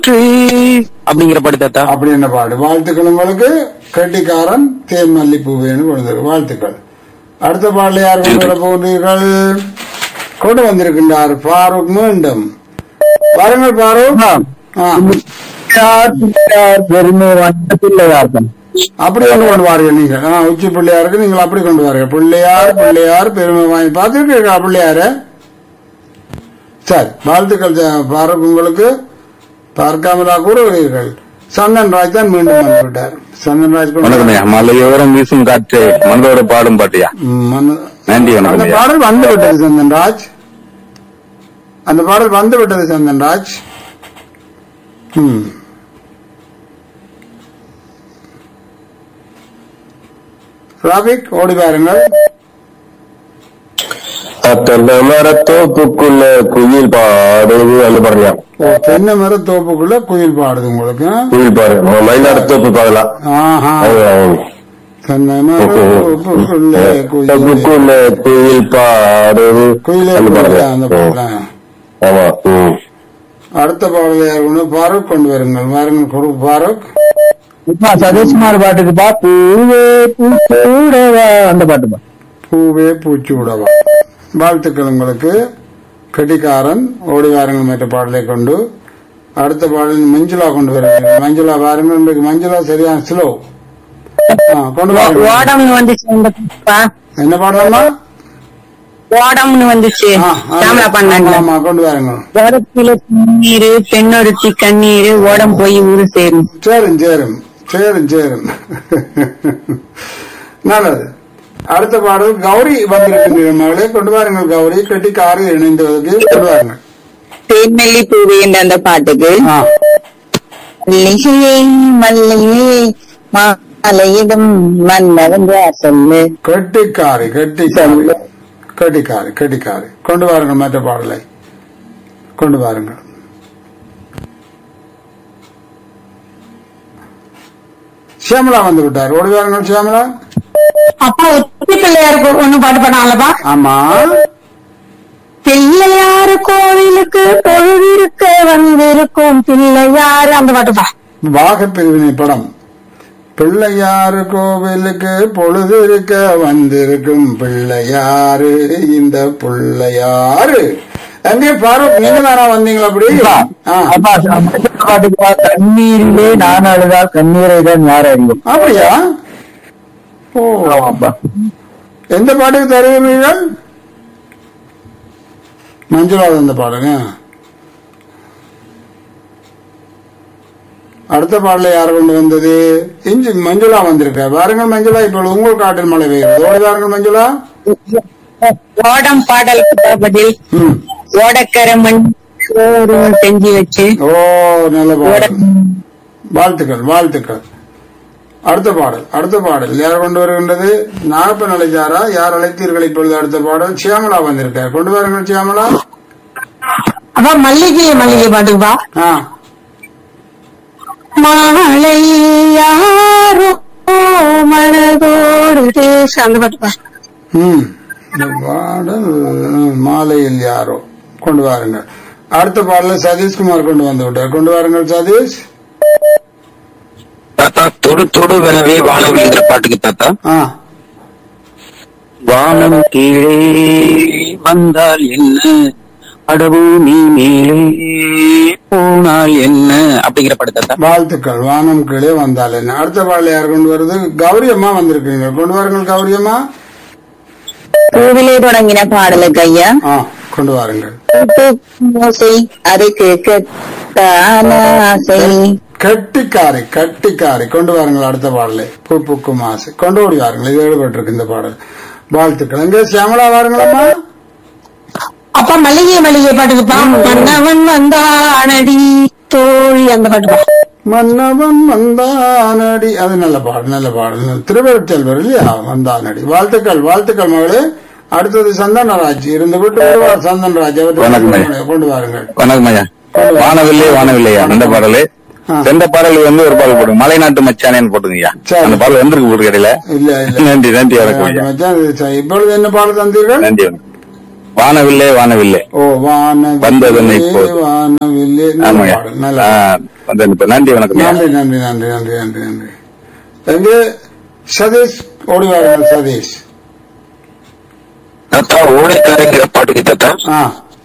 அப்படிங்கிற பாட்டு தாத்தா அப்படி என்ன பாடு வாழ்த்துக்கள் உங்களுக்கு கெட்டிக்காரன் தேன் மல்லிப்பூ வேணும் கொடுத்தது வாழ்த்துக்கள் அடுத்த பாடல யார் கொண்டு வர போகிறீர்கள் கொண்டு வந்திருக்கின்றார் ஃபாரூக் மீண்டும் வாருங்கள் ஃபாரூக் ஆ, பெருமை வாய்ந்த பிள்ளையார்தான் அப்படி கொண்டு கொண்டு வாருங்கள் நீங்கள் ஆ, உச்சி பிள்ளையாருக்கு நீங்கள் அப்படி கொண்டு வாருங்கள் பிள்ளையார் பிள்ளையார் பெருமை வாங்கி பார்த்துருக்கீங்களா பிள்ளையார சரி வாழ்த்துக்கள் ஜ- ஃபாரூக் உங்களுக்கு பார்க்காமலா கூறுகிறீர்கள் சந்தன் ராஜ் தான் மீண்டும் வந்து விட்டார் சந்தன் ராஜ் கொண்டு வணக்கம் ஐயா மலையோரம் வீசும் காற்று மனதோட பாடும் பாட்டியா ம், மன- நன்றி வணக்கம் அந்த ஐயா பாடல் வந்து விட்டது சந்தன் ராஜ் அந்த பாடல் வந்து விட்டது சந்தன் ராஜ் ம். ராபிக் ஓடி பாருங்கள் தென்னை மரத்தோப்புக்குள்ள குயில் பாடுது அந்த பாடலாம் ஓ, தென்னை மர தோப்புக்குள்ள குயில் பாடுது உங்களுக்கு ஆ? குயில் பாடு மயிலாடு தோப்பு பாடலாம் ஆஹா அவங்க, அவங்க. தென்னை மர தோப்புக்குள்ள குயில் தோப்புக்குள்ள குயில் பாடுது குயிலே அந்த குயிலே அந்த பாடலாம் பாடலாம் ஆமா ம். அடுத்த பாடலை யார் கொண்டு ஃபாரூக் கொண்டு வருங்கள் வாருங்கள் குரு ஃபாரூக் சதீஷ்குமார் பாட்டுக்கு பா பூவே பூச்சூடவா அந்த பாட்டு பா பூவே பூச்சூடவா வாழ்த்துக்கள் உங்களுக்கு கெட்டிக்காரன் ஓடி வாருங்கள் மற்ற பாடலை கொண்டு அடுத்த பாடல் மஞ்சுளா கொண்டு வருகிறீர்கள் மஞ்சுளா வாருங்கள் இன்றைக்கு மஞ்சுளா சரியான ஸ்லோ கொண்டு வாருங்கள் ஓடம்னு வந்துச்சு அந்த பாப்பா. என்ன பாடலாமா ஓடம்னு வந்துச்சு ஆ, ஆ, கேமரா ஆமா, பண்ணாங்க ஆமா கொண்டு வாருங்கள் ஓடத்தில நீரு பெண்ணொருத்தி கண்ணீரு ஓடம் போய் ஊரு சேரும் சேரும் சேரும் சேரும் சேரும் நல்லது அடுத்த பாடல் கௌரி வந்திருக்கின்ற மகளே கொண்டு வாருங்கள் கௌரி கெட்டிக்காரி இணைந்ததற்கு கொண்டு வாருங்கள் தேன்நெல்லி பூவே என்ற அந்த பாட்டுக்கு ஆ மல்லிகையே மல்லிகையே மாலையிடும் மன்னவன் யார் சொல்லு கெட்டிக்காரி கெட்டிக்காரி கெட்டிக்காரி கெட்டிக்காரி கொண்டு வாருங்கள் மற்ற பாடலை கொண்டு வாருங்கள் சியாமலா வந்து விட்டார் ஓடி வாருங்கள் சியாமலா அப்பா ஒத்தி பிள்ளையாருக்கு ஒண்ணு பாட்டு பண்ணாலப்பா ஆமா பிள்ளையாரு கோவிலுக்கு பொழுதிருக்க வந்திருக்கும் பிள்ளையாரு அந்த பாட்டுப்பா வாக பிரிவினை படம் பிள்ளையாறு கோவிலுக்கு பொழுது இருக்க வந்திருக்கும் பிள்ளையாறு இந்த பிள்ளையாறு அங்கே பாரூக் நீங்க தானா வந்தீங்களா அப்படி ஆ, அப்பா பாட்டுக்கு பா கண்ணீரிலே நான் அழுதால் கண்ணீரை தான் யார் அறியும் அப்படியா ஓ ஆமாப்பா எந்த பாட்டுக்கு தருவீர்கள் மஞ்சுளா அந்த பாடுங்க அடுத்த பாடல யார் கொண்டு வந்தது இஞ்சி மஞ்சுளா வந்திருக்க பாருங்கள் மஞ்சுளா இப்பொழுது உங்கள் காட்டில் மழை பெய்யுது ஓடி பாருங்கள் மஞ்சுளா ஓடம் பாடலுக்கு பதில் ம். ஓடக்கரை மண் சோறு செஞ்சு வச்சு ஓ நல்ல பாடல் வாழ்த்துக்கள் வாழ்த்துக்கள் அடுத்த பாடல் அடுத்த பாடல் யார் கொண்டு வருகின்றது நாகப்பன் அழைச்சாரா யார் அழைத்தீர்கள் இப்பொழுது அடுத்த பாடல் சியாமலா வந்திருக்கார் கொண்டு வாருங்கள் சியாமலா அப்ப மல்லிகை மல்லிகை பாட்டுப்பா ஆ மாலை யாரோ மனதோடு தேச அந்த பாட்டுப்பா ம் இந்த பாடல் ம், மாலையில் யாரோ கொண்டு வாருங்கள் அடுத்த பாடல சதீஷ்குமார் கொண்டு வந்து விட்டார் கொண்டு வாருங்கள் சதீஷ் தாத்தா தொடு தொடு வெனவே வானவிங்கிற பாட்டுக்கு தாத்தா ஆ வானம் கீழே வந்தால் என்ன அடபூமி மேலே போனால் என்ன அப்படிங்கிற பாட்டு தாத்தா வாழ்த்துக்கள் வானம் கீழே வந்தால் என்ன அடுத்த பாடல யார் கொண்டு வருது கௌரி அம்மா வந்திருக்கீங்க கொண்டு வாருங்கள் கௌரி அம்மா பூவிலே தொடங்கின பாடலுக்கு ஐயா ஆ கொண்டு வாருங்கள் ஓசை அதை கேட்கத்தானாசை கட்டிக்காரி கட்டிக்காரி கொண்டு வாருங்கள் அடுத்த பாடலை பூ பூக்கும் ஆசை கொண்டு ஓடி வாருங்கள் இது ஈடுபட்டிருக்கு இந்த பாடல் வாழ்த்துக்கள் எங்கே சியாமலா வாருங்களம்மா அப்பா மல்லிகை மல்லிகை பாட்டுக்குப்பா மன்னவன் வந்தானடி தோழி அந்த பாட்டுப்பா மன்னவன் வந்தானடி அது நல்ல பாடல் நல்ல பாடல் திருவருட்செல்வர் இல்லையா வந்தானடி வாழ்த்துக்கள் வாழ்த்துக்கள் மகளே அடுத்தது சந்தனராஜ் இருந்து விட்டு வருவார் சந்தனராஜ் வணக்கம் அவற்றை கொண்டு வாருங்கள் வணக்கம் ஐயா வானவில்லை வானவில்லையா அந்த பாடலு ஆ. சென்ற பாடல் வந்து ஒரு பாடல் போடுங்க மலைநாட்டு மச்சானேன்னு போட்டுங்க ஐயா சரி. அந்த பாடல் வந்திருக்கு போட்டு கடையில இல்ல இல்ல நன்றி நன்றி வணக்கம் ஐயா மச்சான், இது சரி. இப்பொழுது என்ன பாடல் தந்தீர்கள் நன்றி வணக்கம் வானவில்லே வானவில்லே ஓ வந்ததென்னை வானவில்லே இப்போது. வானவில்லே நல்ல ஆமாய்யா பாடல் நல்ல ஆ, வந்தேன் இப்ப. நன்றி வணக்கம் நன்றி நன்றி நன்றி நன்றி நன்றி நன்றி எங்கே சதீஷ் ஓடி வாருங்கள் சதீஷ் தாத்தா ஓடைக்காரங்கிற பாட்டுக்கு தாத்தா ஆ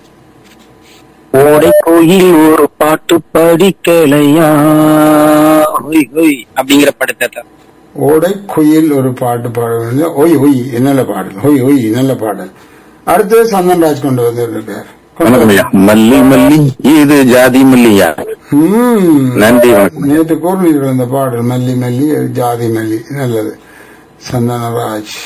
ஓடை கோயில் ஒரு பாட்டு படிக்கலையா ஹொய் ஹொய் அப்படிங்கிற பாட்டு தாத்தா ஓடை குயில் ஒரு பாட்டு பாடுவது ஒய் ஒய் நல்ல பாடல் ஒய் ஒய் நல்ல பாடல் அடுத்து சந்தன்ராஜ் கொண்டு வந்திருக்கார் வணக்கம் ஐயா மல்லி மல்லி இது ஜாதி மல்லியா ம். நன்றி வணக்கம் நேற்று கூறினீர்கள் இந்த பாடல் மல்லி மல்லி ஜாதி மல்லி நல்லது சந்தனராஜ்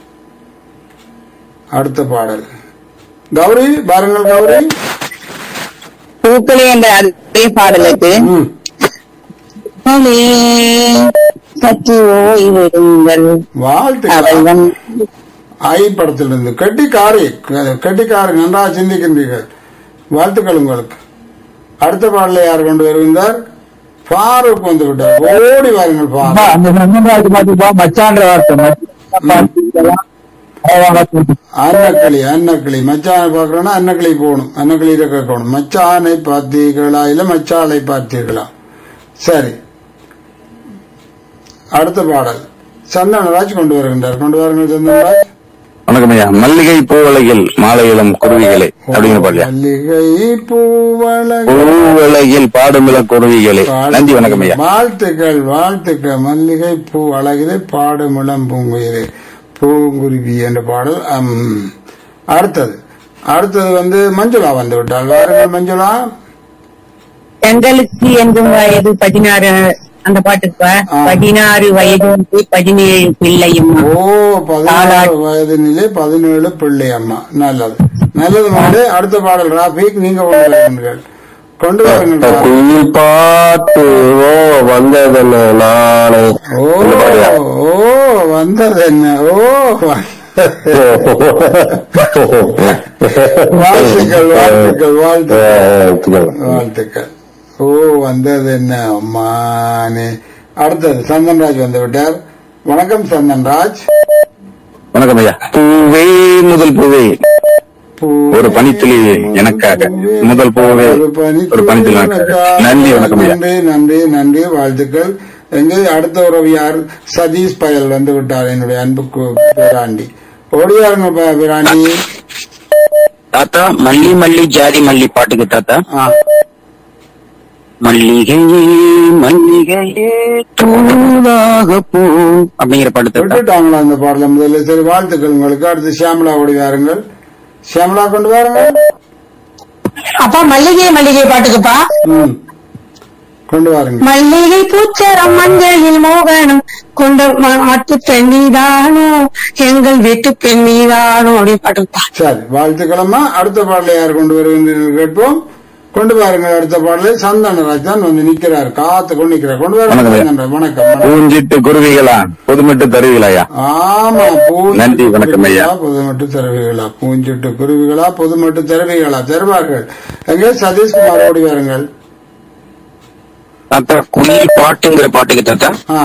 அடுத்த பாடல் கௌரி பாருங்கள் கௌரி பூக்களே என்ற அதே பாடலுக்கு ம். பூக்களே சற்று ஓய்வெடுங்கள் வாழ்த்துக்கள் அவள் வந்து ஐ படத்திலிருந்து கெட்டிக்காரி க- கெட்டிக்காரி நன்றாக சிந்திக்கின்றீர்கள் வாழ்த்துக்கள் உங்களுக்கு அடுத்த பாடலை யார் கொண்டு வருகின்றார் ஃபாரூக் வந்து விட்டார் ஓடி வாருங்கள் அப்பா, ஃபாரூக் அந்த சந்தன்ராஜ் பாட்டுப்பா மச்சான்ற வார்த்தை மச்சான் அன்னக்கிளி அன்னக்கிளி மச்சானை பார்க்கறோம்னா அன்னக்கிளி போகணும் அன்னக்கிளியில கேட்கணும் மச்சானை பார்த்தீர்களா இல்ல மச்சாலை பார்த்தீர்களா சரி அடுத்த பாடல் சந்தனராஜ் கொண்டு வருகின்றார் கொண்டு வாருங்கள் சந்தனராஜ் வணக்கம் ஐயா மல்லிகை பூவலையில் மாலையிளம் குருவிகளே அப்படிங்கிற பாடலையா மல்லிகை பூவழகு பூவலையில் பாடுமிள குருவிகளே நன்றி வணக்கம் ஐயா வாழ்த்துக்கள் வாழ்த்துக்கள் மல்லிகை பூ அழகிலே பாடுமிளம் பூங்குயிலே பூங்குருவி என்ற பாடல் அம். அடுத்தது அடுத்தது வந்து மஞ்சுளா வந்து விட்டாள் வாருங்கள் மஞ்சுளா எங்களுக்கு என்றும் வயது பதினாறு அந்த பாட்டுப்பா ஆ. பதினாறு வயது வந்து பதினேழு பிள்ளையும் ஓ பதினாறு வயதினிலே பதினேழு பிள்ளை அம்மா நல்லது நல்லது மாடு அடுத்த பாடல் ராபிக் நீங்க கொண்டு வருகிறீர்கள் கொண்டு வாருங்கள் ராபிக். குயில் பாட்டு ஓ வந்ததென்ன நானே ஓ இந்த பாடலையா? ஓ வந்தது என்ன ஓ வாழ்த்துக்கள் வாழ்த்துக்கள் வாழ்த்துக்கள் வாழ்த்துக்கள் ஓ வந்தது என்ன அம்மானே அடுத்தது சந்தன்ராஜ் வந்து விட்டார் வணக்கம் சந்தன்ராஜ் வணக்கம் ஐயா பூவே முதல் பூவே பூவே, ஒரு பனித்துளி எனக்காக முதல் பூவே ஒரு பனித்துளி ஒரு பனித்துளி எனக்காக எனக்காக. நன்றி வணக்கம் ஐயா நன்றி நன்றி நன்றி வாழ்த்துக்கள் எங்கே அடுத்த உறவு யார் சதீஷ் பயல் வந்து விட்டார் என்னுடைய அன்புக்கு பேராண்டி ஓடியாருங்க ப- பேராண்டி தாத்தா மல்லி மல்லி ஜாதி மல்லி பாட்டுக்கு தாத்தா ஆ மல்லிகையே மல்லிகையே தூதாக பூ அப்படிங்கிற பாட்டு தாத்தா விட்டுட்டாங்களா அந்த பாடல முதல்ல சரி வாழ்த்துக்கள் உங்களுக்கு அடுத்து சியாமலா ஓடி வாருங்கள் சியாமலா கொண்டு வாருங்கள் அப்பா மல்லிகை மல்லிகை பாட்டுக்குப்பா ம் கொண்டு வாருங்க மல்லிகை பூச்சரம் மஞ்சளில் மோகனம் கொண்ட ம- மட்டு பெண்ணிதானோ எங்கள் வீட்டு பெண்ணிதானோ அப்படின்னு பாட்டுப்பா சரி வாழ்த்துக்களம்மா அடுத்த பாடலை யார் கொண்டு வருகின்றீர்கள் கேட்போம் கொண்டு வாருங்கள் அடுத்த பாடலை சந்தனராஜ் தான் வந்து நிக்கிறார் காத்து கொண்டு நிக்கிறார் கொண்டு வாருங்கள் வணக்கம் ஐயா. சந்தனராஜ். வணக்கம் வணக்கம். பூஞ்சிட்டு குருவிகளா புதுமட்டு தருவிகளாயா ஆமா பூஞ்சிட்டு நன்றி, வணக்கம் ஐயா. குருவிகளா, புதுமட்டு தருவிகளா பூஞ்சிட்டு குருவிகளா புதுமட்டு தருவிகளா தருவார்கள் எங்கே சதீஷ்குமார் ஓடி வாருங்கள் தாத்தா குயில் பாட்டுங்கிற பாட்டுக்கு தாத்தா ஆ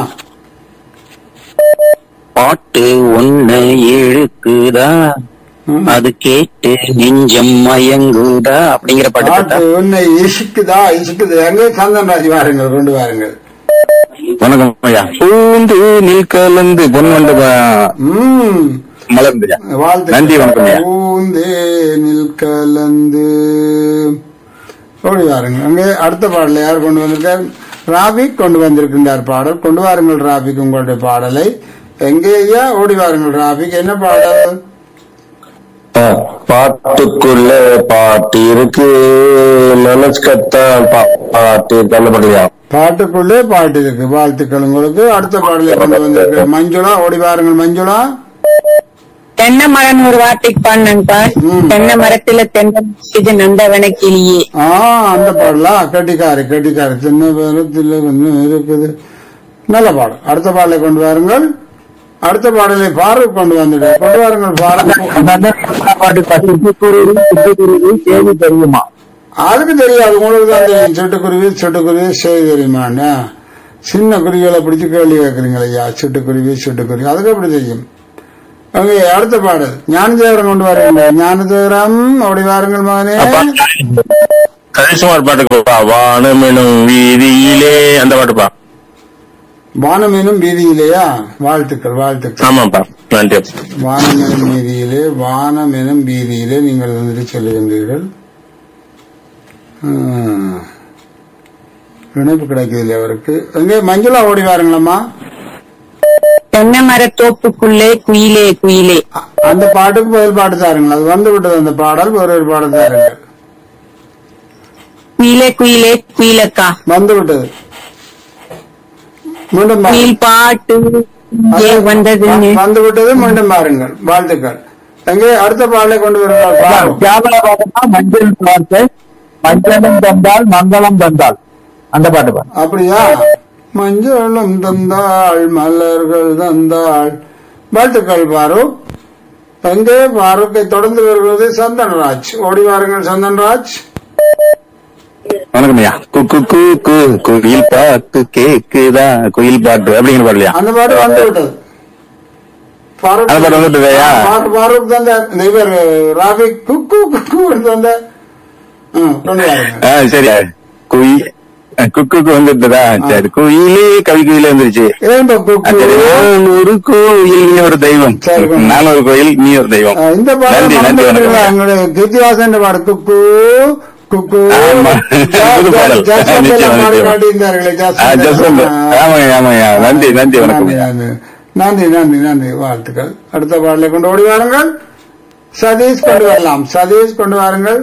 பாட்டு ஒண்ணு இழுக்குதா ம். அது கேட்டு நெஞ்சம் மயங்குதா அப்படிங்கிற பாட்டு தாத்தா பாட்டு உன்னை இசுக்குதா இசுக்குது எங்கே சந்தன்ராஜ் வாருங்கள் கொண்டு வாருங்கள் வணக்கம் ஐயா பூந்து நீல் கலந்து பொன்வண்டு ம் மலர்ந்துயா வாழ்த்து நன்றி வணக்கம் ஐயா பூந்தேனில் கலந்து ஓடி வாருங்கள் அங்கே அடுத்த பாடலை யார் கொண்டு வந்திருக்கார் ராபிக் கொண்டு வந்திருக்கின்றார் பாடல் கொண்டு வாருங்கள் ராபிக் உங்களுடைய பாடலை எங்கே ஐயா ஓடி வாருங்கள் ராபிக் என்ன பாடல் ஆ, பாட்டுக்குள்ள பாட்டு இருக்கு மனசுக்கத்தான் பா- பாட்டு இருக்கு அந்த பாடலையா பாட்டுக்குள்ளே பாட்டு இருக்கு வாழ்த்துக்கள் உங்களுக்கு அடுத்த பாடலை கொண்டு வந்திருக்க மஞ்சுளா ஓடி வாருங்கள் மஞ்சுளா தென்னை மரம் ஒரு வார்த்தைக்கு பாடினாங்கப்பா ம். தென்னை மரத்துல தென்னை இது நந்தவன கிளியே ஆ அந்த பாடலா கட்டிக்காரு கட்டிக்காரு சின்ன பேரத்தில் கொஞ்சம் இருக்குது நல்ல பாடல் அடுத்த பாடலை கொண்டு வாருங்கள் அடுத்த பாடலை ஃபாரூக் கொண்டு வந்துட்டு கொண்டு வாருங்கள் ஃபாரூக் பாட்டு சிட்டுக்குருவி சிட்டுக்குருவி செய்தி தெரியுமா அதுக்கு தெரியாது உங்களுக்கு தான் தெரியும் சிட்டுக்குருவி சிட்டுக்குருவி செய்தி தெரியுமாண்ணா சின்ன குருவிகளை பிடிச்சு கேள்வி கேட்கறீங்க ஐயா சிட்டுக்குருவி சிட்டுக்குருவி அதுக்கு எப்படி தெரியும் அங்கே அடுத்த பாடல் ஞானதேவரம் கொண்டு வரீங்க ஞானதேவரம் அப்படி வாருங்கள் மகனே அப்பா கரிசுமார் பாட்டுக்கு பா வானம் எனும் வீதியிலே அந்த பாட்டுப்பா வானம் எனும் வீதியிலேயா வாழ்த்துக்கள் வாழ்த்துக்கள் ஆமாப்பா நன்றி வானம் எனும் வீதியிலே வானம் எனும் வீதியிலே நீங்கள் வந்துட்டு சொல்லுகின்றீர்கள் ம். இணைப்பு கிடைக்கவில்லை அவருக்கு எங்கே மஞ்சுளா ஓடி வாருங்களம்மா தென்னை மர தோப்புக்குள்ளே குயிலே குயிலே அ- அந்த பாட்டுக்கு பதில் பாட்டு தாருங்கள் அது வந்து விட்டது அந்த பாடல் ஒரு ஒரு பாடல் தாருங்கள் குயிலே குயிலே குயிலக்கா வந்து விட்டது மீண்டும் பாருங்கள். குயில் பாட்டு இங்கே வந்ததுன்னு வந்து விட்டது மீண்டும் பாருங்கள் வாழ்த்துக்கள் எங்கே அடுத்த பாடலை கொண்டு வருகிறார் தியாகல பாட்டுனா மஞ்சள் பார்த்து மஞ்சளும் தந்தால் மங்களம் தந்தால் அந்த பாட்டு பாரு அப்படியா மஞ்சளும் தந்தாள் மலர்கள் தந்தாள் வாழ்த்துக்கள் பாரு எங்கே பாருக்கை தொடர்ந்து வருகிறது சந்தன்ராஜ் ஓடி வாருங்கள் சந்தன்ராஜ் வணக்கம் ஐயா கு கு கு கு குயில் பாட்டு கேக்குதா குயில் பாட்டு அப்படிங்கிற பாடலையா அந்த பாட்டு வந்து விட்டது பாரூக் அந்த பாட்டு வந்து விட்டதையா? பாரூக் பாரூக் தந்த இந்த இவர் ராபிக் குக்கு குக்கு தந்த ம், கொண்டு வாருங்கள் ஆ, சரி குயில் குக்கு வந்துட்டுதா சரி குயிலே கவி குயிலே வந்துருச்சு ஏன் இப்ப குக்கு சரி, நான் ஒரு கோயில் நீ ஒரு தெய்வம் சரி, கொஞ்சம். நான் ஒரு கோயில் நீ ஒரு தெய்வம் ஆ, இந்த பாடல் நன்றி நன்றி மறந்துட்டீங்களா? வணக்கம் எங்களுடைய கிருத்திவாசன் பாடு குக்கு குக்கு ஆமா. ஜா- புது ஜா- பாடல். ஜாஸ்வந்த் நிச்சயம், எல்லாம் பாடி நிச்சயம். காட்டியிருந்தார்களே, ஆ, ஜாஸ்வந்த். ஜஸ்வந்த் ஆ. ஆமாங்க ஆமாங்க நன்றி நன்றி வணக்கம் நன்றி, நன்றி. நன்றி நன்றி நன்றி வாழ்த்துக்கள் அடுத்த பாடலை கொண்டு ஓடி வாருங்கள் சதீஷ் கொண்டு வரலாம் சதீஷ் கொண்டு வாருங்கள்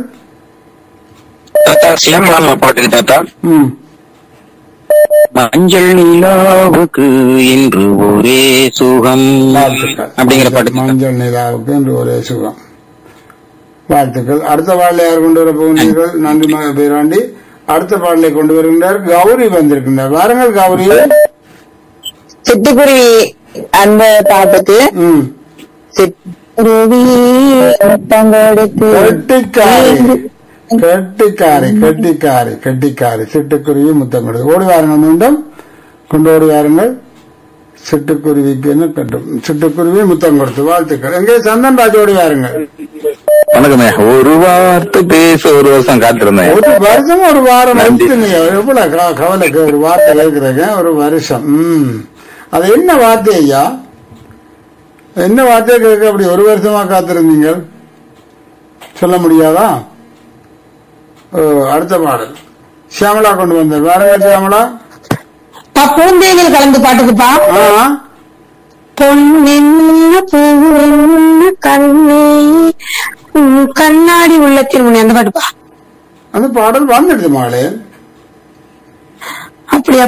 தாத்தா சிலம்பலாமா பாட்டுக்கு தாத்தா ம் மஞ்சள் நிலாவுக்கு இன்று ஒரே சுகம் வாழ்த்துக்கள் அப்படிங்கிற பாட்டு தாத்தா. மஞ்சள் நிலாவுக்கு என்று ஒரே சுகம் வாழ்த்துக்கள் அடுத்த பாடலை யார் கொண்டு வர போகிறீர்கள் நன்றி மக பேராண்டி அடுத்த பாடலை கொண்டு வருகின்றார் கௌரி வந்திருக்கின்றார் வாருங்கள் கௌரி சிட்டுக்குருவி அந்த பாட்டுக்கு ம் சிட்டுக்குருவி தங்கெடுத்து கெட்டிக்காரி கெட்டிக்காரி கெட்டிக்காரி கெட்டிக்காரி சிட்டுக்குருவி முத்தம் கொடுத்து ஓடி வாருங்கள் மீண்டும் கொண்டு ஓடி வாருங்கள் சிட்டுக்குருவிக்கு என்ன கட்டும் சிட்டுக்குருவி முத்தம் கொடுத்து வாழ்த்துக்கள் எங்கே சந்தன் ராஜ் ஓடி வாருங்கள் வணக்கம் ஐயா ஒரு வார்த்தை பேச ஒரு வருஷம் காத்திருந்தேன் ஒரு வருஷம் ஒரு வாரம் நன்றி. எடுத்துனீங்க எவ்வளவு க- கவலைக்கு ஒரு வார்த்தை கேட்கிறீங்க ஒரு வருஷம் ம் அது என்ன வார்த்தை ஐயா என்ன வார்த்தையை கேட்க அப்படி ஒரு வருஷமா காத்திருந்தீங்க சொல்ல முடியாதா ஓ, அடுத்த பாடல் சியாமலா கொண்டு வந்தார் வேற என்ன சியாமலா பா, பூந்தேனில் கலந்து பாட்டுக்குப்பா ஆ பொன்னென்ன பூவென்ன கண்ணே உன் கண்ணாடி உள்ளத்தில் முன்னே அந்த பாட்டுப்பா அந்த பாடல் வந்துடுது மகளே அப்படியா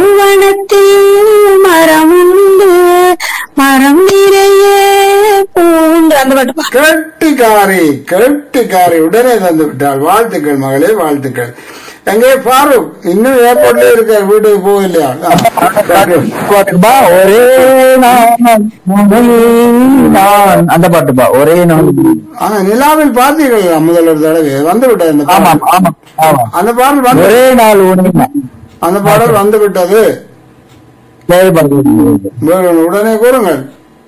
பூவனத்தில் மரம் உண்டு மரம் நிறைய பூண்டு அந்த பாட்டுப்பா கெட்டிக்காரி கெட்டிக்காரி உடனே தந்து விட்டாள் வாழ்த்துக்கள் மகளே வாழ்த்துக்கள் எங்கே ஃபாரூக் இன்னும் ஏர்போர்ட்ல இருக்க வீட்டுக்கு போகலையா பாட்டுப்பா ஒரே நான் முதல் நான் அந்த பாட்டுப்பா ஒரே நான் ஆனா நிலாவில் பார்த்தீர்கள் முதல் ஒரு தடவை வந்து விட்டது அந்த ஆமாம் பாடல் ஆமாம் ஆமாம் அந்த பாடல் வந்து ஒரே நாள் உணவு அந்த பாடல் வந்து விட்டது தேவைப்படுகிறது உடனே கூறுங்கள்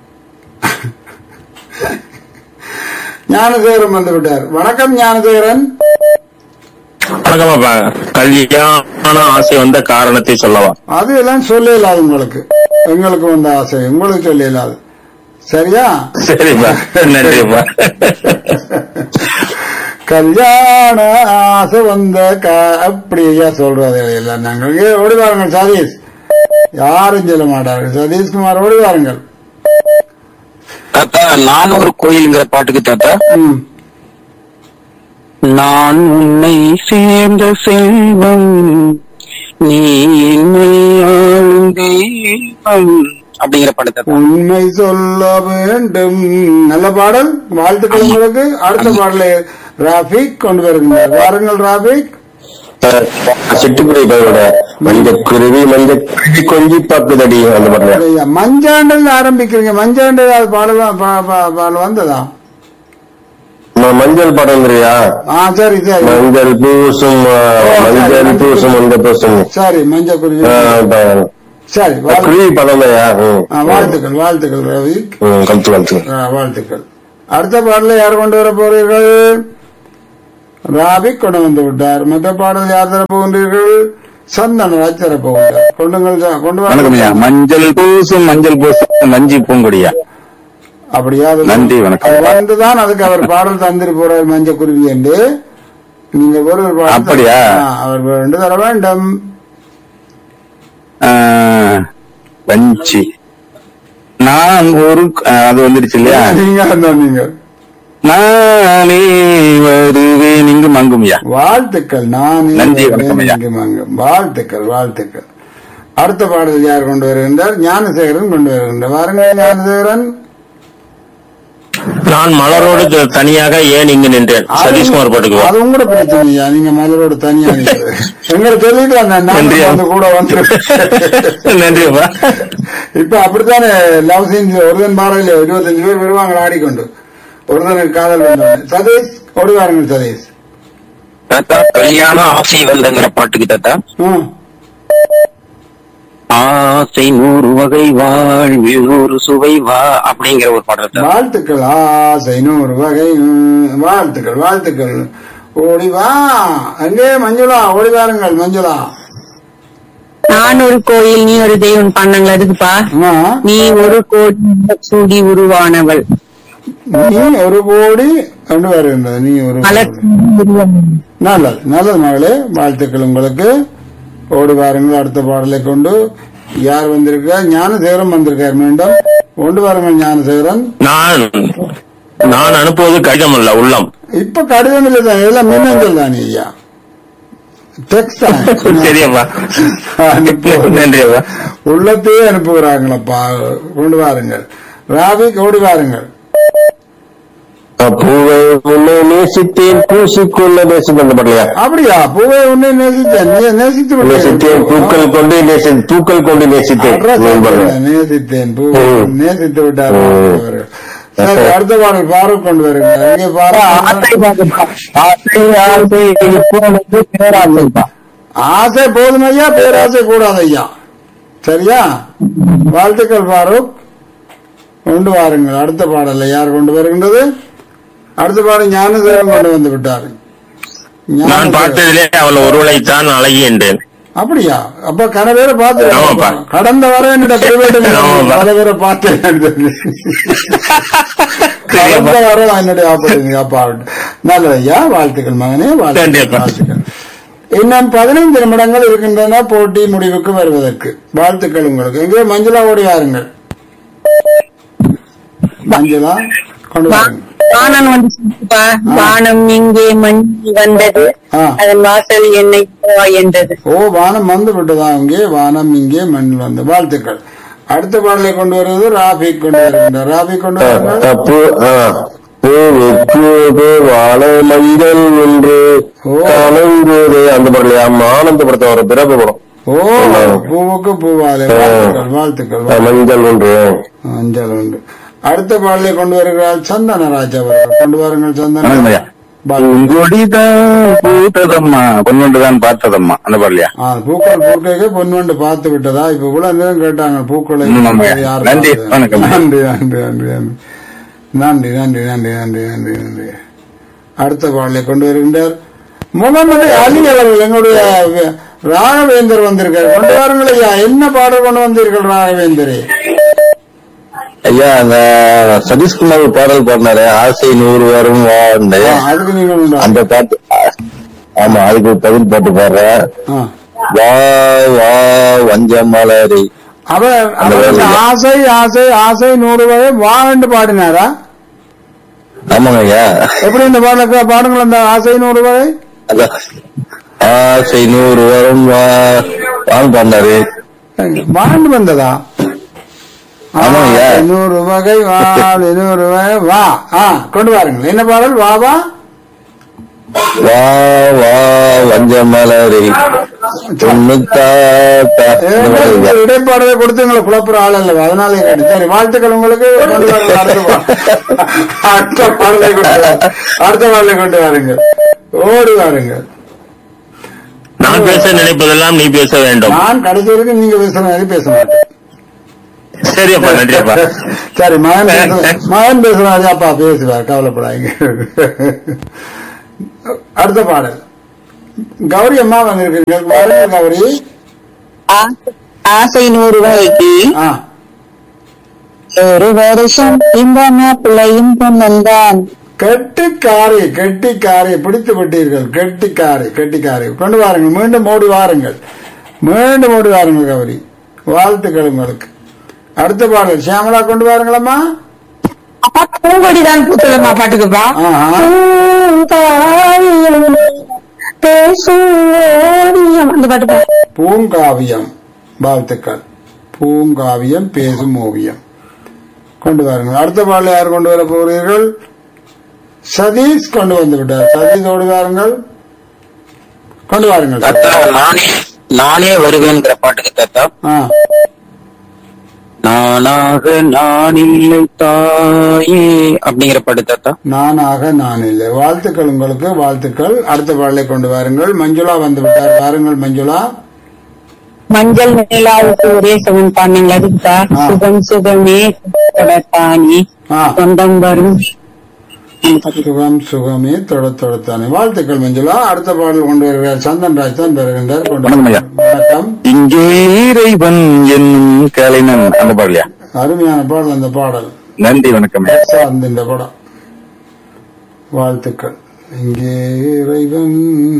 ஞானசேகரன் வந்து விட்டார் வணக்கம் ஞானசேகரன் வணக்கம் அப்பா கல்யாண ஆசை வந்த காரணத்தை சொல்லவா அது எல்லாம் சொல்ல இல்லாது உங்களுக்கு எங்களுக்கு வந்த ஆசை உங்களுக்கு சொல்ல இல்லாது சரியா சரிப்பா நன்றிப்பா கல்யாண ஆசை வந்த க- அப்படியா சொல்றது இல்லை நாங்கள் இங்கே ஓடி வாருங்கள் சதீஷ் யாரும் சொல்ல மாட்டார்கள் சதீஷ்குமார் ஓடி வாருங்கள் தாத்தா நான் ஒரு கோயிலுங்கிற பாட்டுக்கு தாத்தா ம். நான் உன்னை சேர்ந்த செல்வம் நீ என்னை ஆளும் தெய்வம் அப்படிங்கிற பாட்டு தாத்தா உண்மை சொல்ல வேண்டும் நல்ல பாடல் வாழ்த்துக்கள் உங்களுக்கு அடுத்த பாடலை ராபிக் கொண்டு வருகின்றார் வாருங்கள் ராபிக் சிட்டுக்குருவி பயிரோட மஞ்ச குருவி மஞ்ச குருவி கொஞ்சி பாக்குதடி அந்த பாட்டுல ஐயா, மஞ்சாண்டல் ஆரம்பிக்கிறீங்க மஞ்சாண்டல் அது பாடலாம் பா- பா- பாடல் வந்ததா ம- மஞ்சள் படம் வந்துறியா ஆ சரி சரி மஞ்சள் பூசும் ஆ, மஞ்சள் பூசும் அந்த பூசும் சரி மஞ்சள் குருவி ஆ, அதான். சரி வாழ்- குருவி படம் ஐயா ம். ஆ, வாழ்த்துக்கள் வாழ்த்துக்கள் ரவி ம், கழுத்து கழுத்து ஆ, வாழ்த்துக்கள் அடுத்த பாடல யார் கொண்டு வர போறீர்கள் ராபி கொண்டு வந்து விட்டார் மற்ற பாடல் யார் தர போகின்றீர்கள் சந்தனராஜ் தர போகின்றார் கொண்டுங்கள் ச- கொண்டு வணக்கம் ஐயா வர மஞ்சள் பூசும் மஞ்சள் பூசும் மஞ்சி பூங்கொடியா அப்படியா அது- நன்றி, வணக்கம். அது வந்துதான் அதுக்கு அவர் பாடல் தந்திரு போறார் மஞ்ச குருவி என்று நீங்க ஒரு ஒரு பாடல் அப்படியா? ஆ, அவர் ரெண்டு தர வேண்டும் ஆஹ், வஞ்சி நான் ஒரு ஆஹ், அது வந்துருச்சு இல்லையா நீங்க அந்த நீங்க நானே வருவேன் இங்கு மங்கும்யா வாழ்த்துக்கள் நான் நன்றி, வணக்கம் ஐயா. வாழ்த்துக்கள் வாழ்த்துக்கள் அடுத்த பாடல் யார் கொண்டு வருகின்றார் ஞானசேகரன் கொண்டு வருகின்றார் வாருங்கள் ஞானசேகரன் நான் மலரோடு த- தனியாக ஏன் இங்கு நின்றேன் சதீஷ்குமார் பாட்டுக்கு அது உங்களோட பிரச்சனையா நீங்க மலரோட தனியா நிக்கிறது. எங்களை சொல்லிட்டு வந்தேன் நான் நன்றி. வந்து கூட வந்து நன்றி அப்பா இப்ப அப்படித்தானே லவ் சீன்ஸ் ஒருதன் பாறையில இருபத்தஞ்சு பேர் வருவாங்க ஆடிக்கொண்டு ஒருதனுக்கு காதல் வந்தவன் சதீஷ் ஓடி வாருங்கள் சதீஷ் தாத்தா கல்யாண ஆசை வந்தங்கிற பாட்டுக்கு தாத்தா ம். ஆசை நூறு வகை வாழ்வில் நூறு சுவை வா அப்படிங்கிற ஒரு பாடல் தாத்தா வாழ்த்துக்கள் ஆசை நூறு வகை ம், வாழ்த்துக்கள் வாழ்த்துக்கள் ஓடி வா அங்கே மஞ்சுளா ஓடி வாருங்கள் மஞ்சுளா நான் ஒரு கோயில் நீ ஒரு தெய்வம் பண்ணங்களா அதுக்குப்பா அம்மா, நீ ஒரு கோடி சூடி உருவானவள் நீ ஒரு கோடி கொண்டு வருகின்றது நீ ஒரு மலர் கோடி. நல்லது நல்லது மகளே வாழ்த்துக்கள் உங்களுக்கு ஓடி வாருங்கள் அடுத்த பாடலை கொண்டு யார் வந்திருக்கா ஞானசேகரன் வந்திருக்கார் மீண்டும் கொண்டு வாருங்கள் ஞானசேகரன் நான் நான் அனுப்புவது கடிதம் அல்ல உள்ளம் இப்ப கடிதம் இல்லை தான் இதெல்லாம் மின்னஞ்சல் தானே ஐயா டெக்ஸ்ட் சரியப்பா நன்றி அப்பா உள்ளத்தையே அனுப்புகிறாங்களப்பா கொண்டு வாருங்கள் ராபிக் ஓடி வாருங்கள் பூவை உன்னை நேசித்தேன் பூசிக்கொள்ள நேசித்து அந்த பாடலையா அப்படியா பூவை உன்னை நேசித்தேன் நே- நேசித்து விட்டேன். நேசித்தேன் பூக்கள் கொண்டு நேசி பூக்கள் கொண்டு நேசித்தேன் அட்ரஸ் நான் பாடுறேன். சொல்றேன். நேசித்தேன் பூவை ம். நேசித்து விட்டார் ம். அவர்கள். சரி, அடுத்த பாடல் பாரூக் கொண்டு வருங்க இங்கே பாரு ஆசை போதும் ஐயா பேராசை கூடாது ஐயா சரியா வாழ்த்துக்கள் பாரூக் கொண்டு வாருங்கள் அடுத்த பாடலை யார் கொண்டு வருகின்றது அடுத்த பாடல் ஞானதேவன் கொண்டு வந்து விட்டார் நான் ஞானதேவன். பார்த்ததிலே அவள் ஒருவளைத்தான் அழகி என்றேன் அப்படியா அப்ப கன பேரை ஆமாப்பா. பார்த்து கடந்த வர என்னோட பிரைவேட் ஆமாப்பா. பல பேரை பார்த்தேன் கடந்த வாரம் என்னுடைய ஆப்பரேஷன் அப்பா நல்லது ஐயா வாழ்த்துக்கள் மகனே நன்றி வாழ்த்துக்கள் அப்பா. வாழ்த்துக்கள் இன்னும் பதினைந்து நிமிடங்கள் இருக்கின்றன போட்டி முடிவுக்கு வருவதற்கு வாழ்த்துக்கள் உங்களுக்கு எங்கே மஞ்சுளா ஓடி வாருங்கள் மஞ்சுளா கொண்டு வாருங்க வானம் வந்து சொல்லுப்பா வானம் இங்கே மஞ்சி வந்தது ஆ. அதன் வாசல் என்னை போ என்றது ஓ வானம் வந்து விட்டதா இங்கே வானம் இங்கே மண்ணில் வந்து வாழ்த்துக்கள் அடுத்த பாடலை கொண்டு வருவது ராபிக் கொண்டு வருகின்றார் ராபிக் கொண்டு வருங்கள் பூ பூவுக்கு வாழ மஞ்சள் என்று ஓ. கலங்குது அந்த பாடலையா ஆனந்த படத்தை வர பிறப்பு படம் ஓ பூவுக்கு பூவாலை வாழ்த்துக்கள் வாழ்த்துக்கள் மஞ்சள் ஒன்று அஞ்சல் உண்டு அடுத்த பாடலை கொண்டு வருகிறார் சந்தனராஜ் அவர்கள் கொண்டு வாருங்கள் வணக்கம் ஐயா சந்தன பூங்கொடிதான் பூத்ததம்மா பொன்வண்டுதான் பார்த்ததம்மா அந்த பாடலையா ஆ, பூக்கள் பூக்கைக்கு பொன்வண்டு பார்த்து விட்டதா இப்ப இவ்வளவு நேரம் கேட்டாங்க பூக்களை ம், ஆமாம். யார் நன்றி, பார்த்தது? வணக்கம். நன்றி நன்றி நன்றி நன்றி நன்றி நன்றி நன்றி நன்றி நன்றி நன்றி அடுத்த பாடலை கொண்டு வருகின்றார் முகமது அலி அவர்கள் எங்களுடைய வே- ராகவேந்தர் வந்திருக்கார் கொண்டு வாருங்கள் ஐயா என்ன பாடல் கொண்டு வந்தீர்கள் ராகவேந்தரே ஐயா அந்த சதீஷ்குமார் ஒரு பாடல் பாடினாரு ஆசை நூறு வரும் வாழ்ந்த ஆ, அதுக்கு நீங்கள் உண்டா? அந்த பாட்டு ஆமா அதுக்கு ஒரு பதில் பாட்டு பாடுறேன் ஆ. வா வா வஞ்ச மலரி அவர் அந்த அவர் வேலையில. ஆசை ஆசை ஆசை நூறு வரை வாண்டு பாடினாரா ஆமாங்க ஐயா எப்படி இந்த பாடலுக்கு பாடுங்கள் அந்த ஆசை நூறு வரை அதான் ஆசை நூறு வரும் வா வான்னு பாடினாரு வாண்டு வந்ததா ஆமாய்யா. ஆ, நூறு வகை வா நூறு வகை வா ஆ கொண்டு வாருங்கள் என்ன பாடல் வா வா வா வா வஞ்ச மலரி பொண்ணு தாத்தா இந்த மாதிரி ஐயா. இடைப்பாடலை கொடுத்து எங்களை குழப்புற ஆள் அல்லவா அதனால கேட்டு சரி வாழ்த்துக்கள் உங்களுக்கு கொண்டு வாருங்கள் அடுத்த பா- அடுத்த பாடலை கொண்டு வாருங்கள். அடுத்த பாடலை கொண்டு வாருங்கள் ஓடி வாருங்கள் நான் பேச நினைப்பதெல்லாம் நீ பேச வேண்டும் நான் கடைசி வரைக்கும் நீங்க பேசுற மாதிரி பேச மாட்டேன் சரி அப்பா நன்றி அப்பா சரி மகன் பேசுற- மகன் பேசுற மாதிரி அப்பா பேசுவார் கவலைப்படாதீங்க அடுத்த பாடல் கௌரி அம்மா வந்திருக்கிறீர்கள் பாருங்கள் கௌரி ஆ- ஆசை நூறு ரூபாய்க்கு ஆ ஒரு வருஷம் இந்த மாப்பிள்ளையும் பொண்ணந்தான் கெட்டிக்காரி கெட்டிக்காரி பிடித்து விட்டீர்கள் கெட்டிக்காரி கெட்டிக்காரி கொண்டு வாருங்கள் மீண்டும் ஓடி வாருங்கள் மீண்டும் ஓடி வாருங்கள் கௌரி வாழ்த்துக்கள் உங்களுக்கு அடுத்த பாடல் சியாமலா கொண்டு வாருங்களம்மா அப்பா பூங்கொடிதான் பூத்தலம்மா பாட்டுக்குப்பா ஆஹா. பூங்காவியம் பேசும் ஓவியம் அந்த பாட்டுப்பா பூங்காவியம் வாழ்த்துக்கள் பூங்காவியம் பேசும் ஓவியம் கொண்டு வாருங்கள் அடுத்த பாடல் யார் கொண்டு வர போகிறீர்கள் சதீஷ் கொண்டு வந்து விட்டார் சதீஷ் ஓடி வாருங்கள் கொண்டு வாருங்கள் தாத்தா நானே நானே வருவேங்கிற பாட்டுக்கு தாத்தா ஆ நானாக நான் இல்லை தாயே அப்படிங்கிற பாட்டு தாத்தா நானாக நான் இல்லை வாழ்த்துக்கள் உங்களுக்கு வாழ்த்துக்கள் அடுத்த பாடலை கொண்டு வாருங்கள் மஞ்சுளா வந்து விட்டார் வாருங்கள் மஞ்சுளா மஞ்சள் நிலாவுக்கு ஒரே சுகம் பாருங்களா அதுக்குப்பா ஆ. சுகம் சுகமே தானி ஆ சொந்தம் வரும் அந்த பாட்டு. சுகம் சுகமே தொட தொடத்தானே வாழ்த்துக்கள் மஞ்சுளா அடுத்த பாடல் கொண்டு வருகிறார் சந்தன் ராஜ் தான் பெறுகின்றார் கொண்டு வணக்கம் ஐயா. வணக்கம் இங்கே இறைவன் என்னும் கலைஞன் அந்த பாடலையா அருமையான பாடல் அந்த பாடல் நன்றி வணக்கம் ஐயா. சார்ந்த இந்த படம் வாழ்த்துக்கள் இங்கே இறைவன்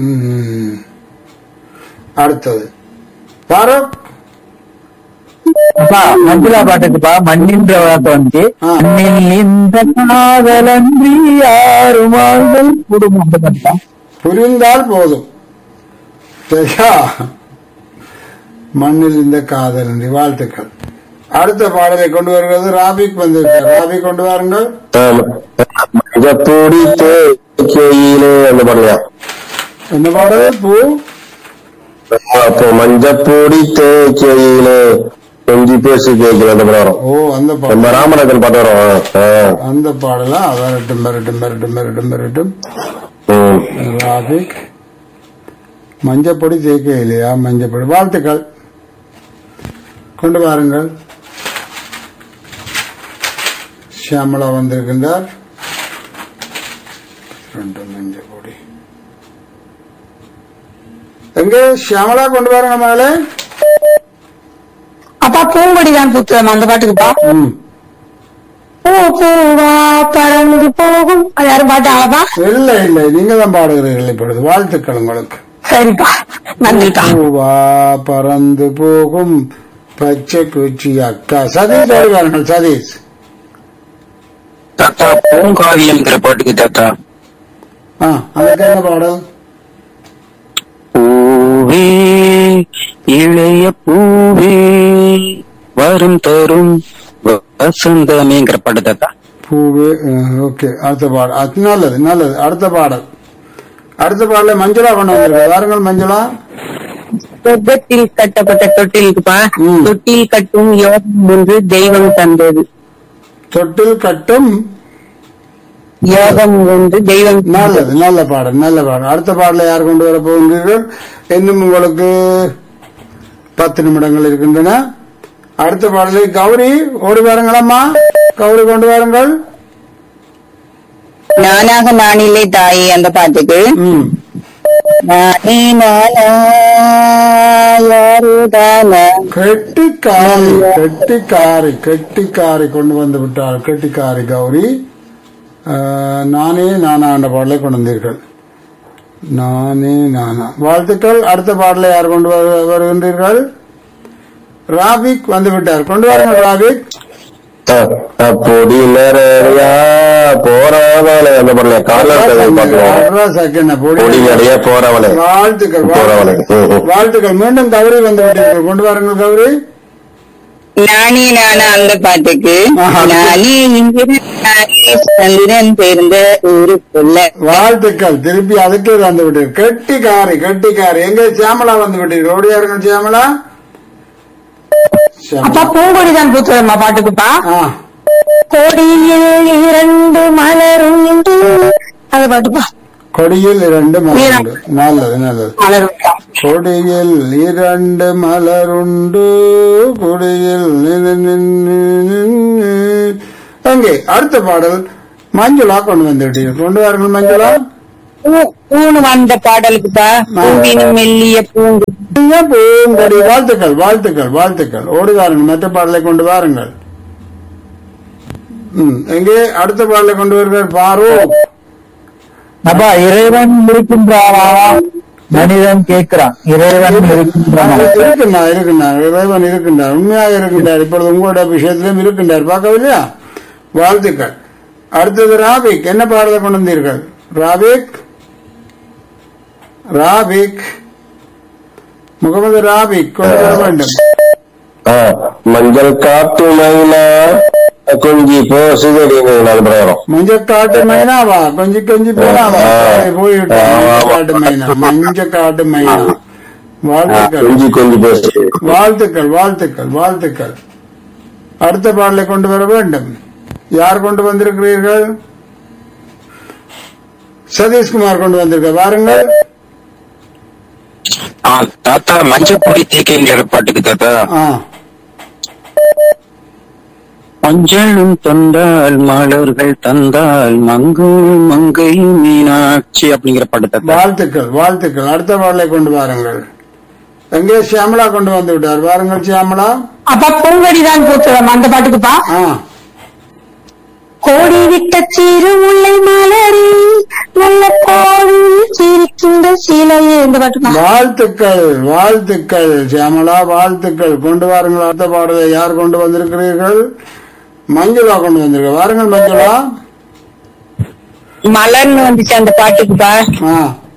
அடுத்தது பாரத் அப்பா மஞ்சுளா பாட்டுக்குப்பா மண்ணின்ற வார்த்தை வந்து ஆ. மண்ணில் இந்த காதலன்றி யாருமார்கள் குடும்பம் அந்த பாட்டுப்பா புரிந்தால் போதும் சரியா மண்ணில் இந்த காதல் நன்றி வாழ்த்துக்கள் அடுத்த பாடலை கொண்டு வருகிறது ராபிக் வந்திருக்கார் ராபிக் கொண்டு வாருங்கள் மஞ்சப்பொடி தேக்கையிலே அந்த பாடலையா என்ன பாடல் பூ அப்போ மஞ்சப்பொடி தேக்கையிலே கொஞ்சி பேசி கேட்கல அந்த படம் வரும் ஓ அந்த நம்ம பாடல் ராமநாதன் பாட்டு வரும் ஆ. அந்த பாடலா வரட்டும் வரட்டும் வரட்டும் வரட்டும் வரட்டும் ம். ராபிக் மஞ்சப்பொடி தேய்க்க இல்லையா மஞ்சப்பொடி வாழ்த்துக்கள் கொண்டு வாருங்கள் ஷியாமலா வந்திருக்கின்றார் ரெண்டு மஞ்சப்பொடி எங்க ஷியாமலா கொண்டு வாருங்க மகளே அப்பா பூங்கொடிதான் பூத்தலம்மா அந்த பாட்டுக்குப்பா ம். பூ பூவா பறந்து போகும் அது யாரும் பாட்டாங்கப்பா இல்லை இல்லை நீங்க தான் பாடுகிறீர்கள் இப்பொழுது வாழ்த்துக்கள் உங்களுக்கு சரிப்பா நன்றிப்பா பூவா பறந்து போகும் பச்சை குச்சி அக்கா சதீஷ் வருவார்கள் சதீஷ் தாத்தா பூங்காவியம்ங்கிற பாட்டுக்கு தாத்தா ஆ அதுக்கு என்ன பாடல் பூவே இளைய பூவே வரும் தரும் வசந்தமேங்கிற பாட்டு தாத்தா பூவே ஓகே அடுத்த பாடல் அது நல்லது நல்லது அடுத்த பாடல் அடுத்த பாடல மஞ்சளா கொண்டு வந்திருக்க வாருங்கள் மஞ்சளா சொர்க்கத்தில் கட்டப்பட்ட தொட்டிலுக்குப்பா ம். தொட்டில் கட்டும் யோகம் ஒன்று தெய்வம் தந்தது தொட்டில் கட்டும் யோகம் ஒன்று தெய்வம் தந்தது. நல்லது நல்ல பாடல் நல்ல பாடல் அடுத்த பாடலை யார் கொண்டு வர போகின்றீர்கள் இன்னும் உங்களுக்கு பத்து நிமிடங்கள் இருக்கின்றன அடுத்த பாடலை கௌரி ஓடி வாருங்களம்மா கௌரி கொண்டு வாருங்கள் நானாக நானில்லை தாயே அந்த பாட்டுக்கு ம் நானே நானா யாரு தானா கெட்டிக்காரி கெட்டிக்காரி கெட்டிக்காரி கொண்டு வந்து விட்டார் கெட்டிக்காரி கௌரி ஆஹ், நானே நானா என்ற பாடலை கொண்டு வந்தீர்கள் நானே நானா வாழ்த்துக்கள் அடுத்த பாடலை யார் கொண்டு வரு- வருகின்றீர்கள் ராபிக் வந்து விட்டார் கொண்டு வாருங்கள் ராபிக் பொடி நிறையா போறாதவளே அந்த பாடலையா காலர் பாட்டுவோம் அட்ரா செகண்ட் பொடி பொடி நிறைய போறவளே வாழ்த்துக்கள் போறவளே ம், ம். வாழ்த்துக்கள் மீண்டும் கௌரி வந்து விட்டீர்கள் கொண்டு வாருங்கள் கௌரி நானே நானா அந்த பாட்டுக்கு ஆஹா. நானே இங்கிருந்து நானே சந்திரன் சேர்ந்த ஊருக்குள்ள வாழ்த்துக்கள் திருப்பி அதுக்கே வந்து விட்டீர்கள் கெட்டிக்காரி கெட்டிக்காரி எங்க சியாமலா வந்து விட்டீர்கள் ஓடியாருங்கள் சியாமலா அப்பா சியாமலா. பூங்கொடிதான் பூத்தலம்மா பாட்டுக்குப்பா ஆ கொடியில் இரண்டு மலரும் என்று அந்த பாட்டுப்பா கொடியில் இரண்டு மலருண்டு நல்லது நல்லது மலருண்டா கொடியில் இரண்டு மலருண்டு கொடியில் நின்னு நின்னு நின்னு. அங்கே அடுத்த பாடல் மஞ்சுளா கொண்டு வந்துட்டீங்க கொண்டு வாருங்கள் மஞ்சுளா பூ- பூணு வந்த பாடலுக்குப்பா பூவினும் மெல்லிய பூங்கு ஐயா, பூங்கொடி வாழ்த்துக்கள் வாழ்த்துக்கள் வாழ்த்துக்கள் ஓடி வாருங்கள் மற்ற பாடலை கொண்டு வாருங்கள் ம், எங்கே அடுத்த பாடலை கொண்டு வருகிறார் பாரு அப்பா இறைவன் இருக்கின்றானா மனிதன் கேட்கிறான் இறைவன் இருக்கின்றானா இருக்கின்றார் இருக்கின்றார் இறைவன் இருக்கின்றார் உண்மையாக இருக்கின்றார் இப்பொழுது உங்களுடைய விஷயத்திலும் இருக்கின்றார் பார்க்கவில்லையா வாழ்த்துக்கள் அடுத்தது ராபிக் என்ன பாடலை கொண்டு வந்தீர்கள் ராபிக் ராபிக் முகமது ராபிக் கொண்டு வர வேண்டும் ஆ, மஞ்சள் காட்டு மைனா கொஞ்சி போ சிதறி நாலு பிரகாரம் மஞ்சள் காட்டு மைனாவா கொஞ்சி கொஞ்சி போனாவா ஆ. சரி, போய்விட்டோம் ஆமா, மஞ்சள் ஆமா. காட்டு மைனா மஞ்சள் காட்டு மைனா வாழ்த்துக்கள் கொஞ்சி கொஞ்சி பேசு வாழ்த்துக்கள் வாழ்த்துக்கள் வாழ்த்துக்கள் அடுத்த பாடலை கொண்டு வர வேண்டும் யார் கொண்டு வந்திருக்கிறீர்கள் சதீஷ்குமார் கொண்டு வந்திருக்க வாருங்கள் ஆ, தாத்தா மஞ்சள் பொடி தேக்கிங்கிற பாட்டுக்கு தாத்தா ஆ மஞ்சளும் தந்தால் மலர்கள் தந்தால் மங்கு மங்கை மீனாட்சி அப்படிங்கிற பாட்டு தாத்தா வாழ்த்துக்கள் வாழ்த்துக்கள் அடுத்த பாடலை கொண்டு வாருங்கள் எங்கே சியாமலா கொண்டு வந்து விட்டார் வாருங்கள் சியாமலா அப்பா பூங்கொடி தான் பூத்துறோம் அந்த பாட்டுக்குப்பா ஆ கோடி விட்ட சிறு முல்லை மலரி நல்ல கோடி சிரிக்கின்ற சீலையே இந்த பாட்டுப்பா வாழ்த்துக்கள் வாழ்த்துக்கள் சியாமலா வாழ்த்துக்கள் கொண்டு வாருங்கள் அடுத்த பாடலை யார் கொண்டு வந்திருக்கிறீர்கள் மஞ்சுளா கொண்டு வந்திருக்க வாருங்கள் மஞ்சுளா மலர்னு வந்துச்சு அந்த பாட்டுக்குப்பா ஆ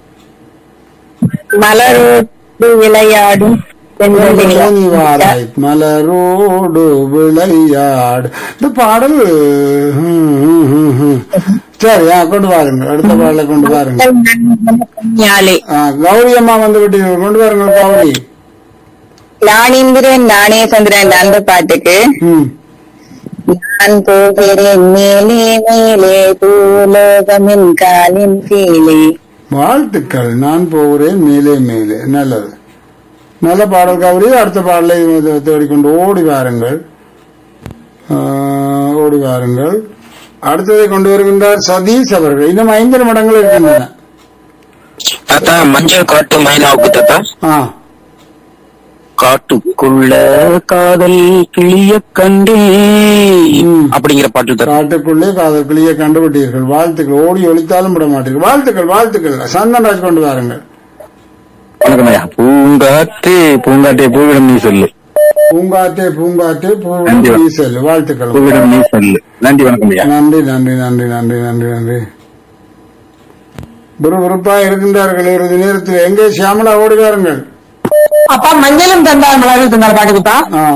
மலரோடு விளையாடும் பெண்கள் நீ வாராய் மலரோடு விளையாடு இந்த பாடல் ஹம், ஹம், ஹம், ஹம். சரி ஆ, கொண்டு வாருங்கள் அடுத்த பாடலை கொண்டு வாருங்கள் ஞாலே ஆ, கௌரி அம்மா வந்து விட்டீர்கள் கொண்டு வாருங்கள் கௌரி நானிந்திரன் நானே சந்திரன் அந்த பாட்டுக்கு ம் நான் போகிறேன் மேலே மேலே பூலோகமின் காலின் கீழே வாழ்த்துக்கள் நான் போகிறேன் மேலே மேலே நல்லது நல்ல பாடல் கௌரி அடுத்த பாடலை தே- தேடிக்கொண்டு ஓடி வாருங்கள் ஆ, ஓடி வாருங்கள் அடுத்ததை கொண்டு வருகின்றார் சதீஷ் அவர்கள் இன்னும் ஐந்து நிமிடங்கள் இருக்கின்றன தாத்தா மஞ்சள் காட்டு மைனாவுக்கு தாத்தா ஆ காட்டுக்குள்ள காதல் கிளிய கண்டே அப்படிங்கிற பாட்டு தாத்தா காட்டுக்குள்ளே காதல் கிளியை கண்டுபிட்டீர்கள் வாழ்த்துக்கள் ஓடி ஒழித்தாலும் விட மாட்டீர்கள் வாழ்த்துக்கள் வாழ்த்துக்கள் சந்தன்ராஜ் கொண்டு வாருங்கள் வணக்கம் ஐயா பூங்காற்றே பூங்காற்றே பூவிடம் நீ சொல்லு பூங்காற்றே பூங்காற்றே பூவிடம் நன்றி. நீ செல்லு வாழ்த்துக்கள் பூவிடம் நீ சொல்லு நன்றி வணக்கம் ஐயா நன்றி நன்றி நன்றி நன்றி நன்றி நன்றி விறுவிறுப்பா இருக்கின்றார்கள் இறுதி நேரத்தில் எங்கே சியாமலா ஓடுகிறார்கள் அப்பா மஞ்சளும் தந்தால் மலரும் தந்தால் பாட்டுக்குப்பா ஆ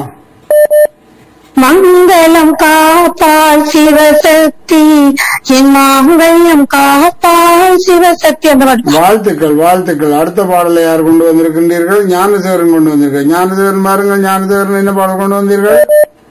மங்களம் காப்பாள் சிவசக்தி என் மாங்கல்யம் காப்பாள் சிவசக்தி அந்த பாட்டு வாழ்த்துக்கள் வாழ்த்துக்கள் அடுத்த பாடலை யார் கொண்டு வந்திருக்கின்றீர்கள் ஞானதேவரன் கொண்டு வந்திருக்க ஞானதேவரன் பாருங்கள் ஞானதேவரன் என்ன பாடல் கொண்டு வந்தீர்கள்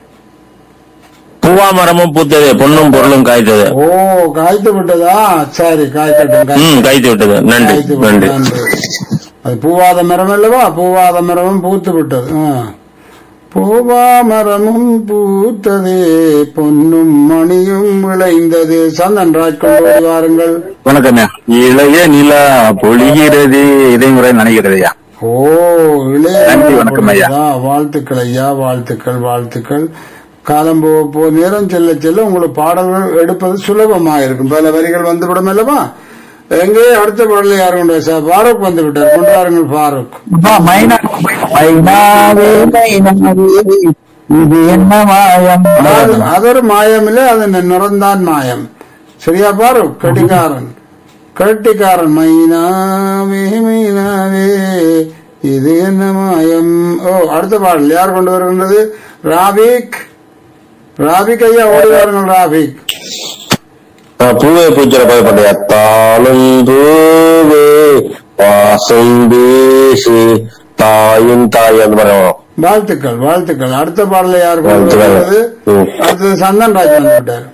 பூவா மரமும் பூத்தது பொண்ணும் பொருளும் காய்த்தது ஓ காய்த்து விட்டதா சரி காய்க்கட்டும் காய்க்கட்டும். ம் காய்த்து விட்டது நன்றி காய்த்து விட்டது, நன்றி நன்றி. அது பூவாத மரம் அல்லவா பூவாத மரமும் பூத்து விட்டது ஆ. பூவா மரமும் பூத்ததே பொன்னும் மணியும் விளைந்தது சந்தன்ராஜ் கொண்டு வருவாருங்கள் வணக்கம் ஐயா இளைய நிலா பொழிகிறது இதை முறை நினைக்கிறது ஐயா ஓ இளைய நன்றி, வணக்கம் ஐயா. ஆ, வாழ்த்துக்கள் ஐயா வாழ்த்துக்கள் வாழ்த்துக்கள் காலம் போ போ நேரம் செல்ல செல்ல உங்களுக்கு பாடல்கள் எடுப்பது சுலபமாக இருக்கும் பல வரிகள் வந்துவிடும் அல்லவா எங்கே அடுத்த பாடல யார் கொண்டு வர சார் ஃபாரூக் வந்து விட்டார் கொண்டு வாருங்கள் ஃபாரூக் அப்பா, மைனா மைனாவே மைனாவே இது என்ன மாயம் அது- அது ஒரு மாயம் இல்லை அது நி- நிறந்தான் மாயம் சரியா பாரு கட்டிக்காரன் கட்டிக்காரன் மைனாவே மைனாவே இது என்ன மாயம் ஓ அடுத்த பாடல் யார் கொண்டு வருகின்றது ராபிக் ராபிக் ஐயா ஓடி வாருங்கள் ராபிக் ஆ, பூவே பூச்சிர பயப்படையா தாளும் பூவே வாசம் வீசி தாயும் தாய் அந்த மாதிரி வரும் வாழ்த்துக்கள் வாழ்த்துக்கள் அடுத்த பாடல யார் கொண்டு வாழ்த்துக்கள். வருகிறது ம். அடுத்தது சந்தன் ராஜ் வந்து விட்டார்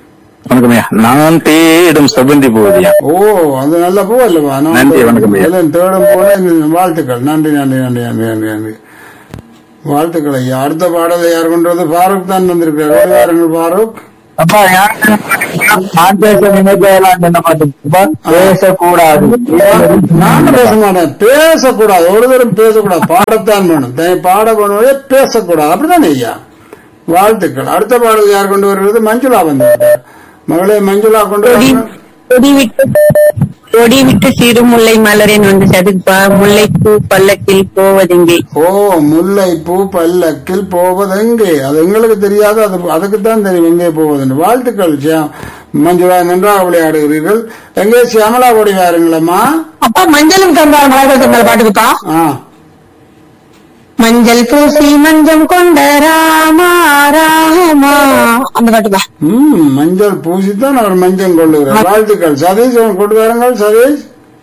வணக்கம் ஐயா நான் தேடும் செவ்வந்தி போகுதியா ஓ அது நல்ல பூ அல்லவா நான் நன்றி, வணக்கம் ஐயா. எல்லாம் தேடும் போல இந்த வாழ்த்துக்கள் நன்றி நன்றி நன்றி நன்றி நன்றி நன்றி வாழ்த்துக்கள் ஐயா அடுத்த பாடலை யார் கொண்டு வந்து ஃபாரூக் தான் வந்திருக்கிறார் ஓடி வாருங்கள் ஃபாரூக் அப்பா யார் நான் பேச நினைக்கலாம் என்ன பாட்டுப்பா பேசக்கூடாது நான் பேச மாட்டேன் பேசக்கூடாது ஒரு தரம் பேசக்கூடாது பாடத்தான் வேணும் தனி பாட பண்ணுவதே பேசக்கூடாது அப்படிதானே ஐயா வாழ்த்துக்கள் அடுத்த பாடல் யார் கொண்டு வருகிறது மஞ்சுளா வந்து விட்டார். மகளே மஞ்சுளா கொண்டு கொடி வாருங்கள். கொடி விட்டு கொடி விட்டு சிறு முல்லை மலரின் வந்து சதுப்பா முல்லைப்பூ பல்லக்கில் போவதெங்கே ஓ முல்லை பூ பல்லக்கில் போவதெங்கே அது எங்களுக்கு தெரியாது அது அதுக்குத்தான் தெரியும் எங்கே போவதுன்னு வாழ்த்துக்கள் சியா- மஞ்சுளா நன்றாக விளையாடுகிறீர்கள் எங்கே சியாமலா ஓடி வாருங்களம்மா அப்பா மஞ்சளும் தந்தார் மலர்கள் தந்தார் பாட்டுக்குப்பா ஆ மஞ்சள் பூசி மஞ்சம் கொண்ட ராமா ராமா அந்த பாட்டுப்பா ம் மஞ்சள் பூசித்தான் அவர் மஞ்சள் கொள்ளுகிறார் வாழ்த்துக்கள் சதீஷ் அவன் கொண்டு வாருங்கள் சதீஷ்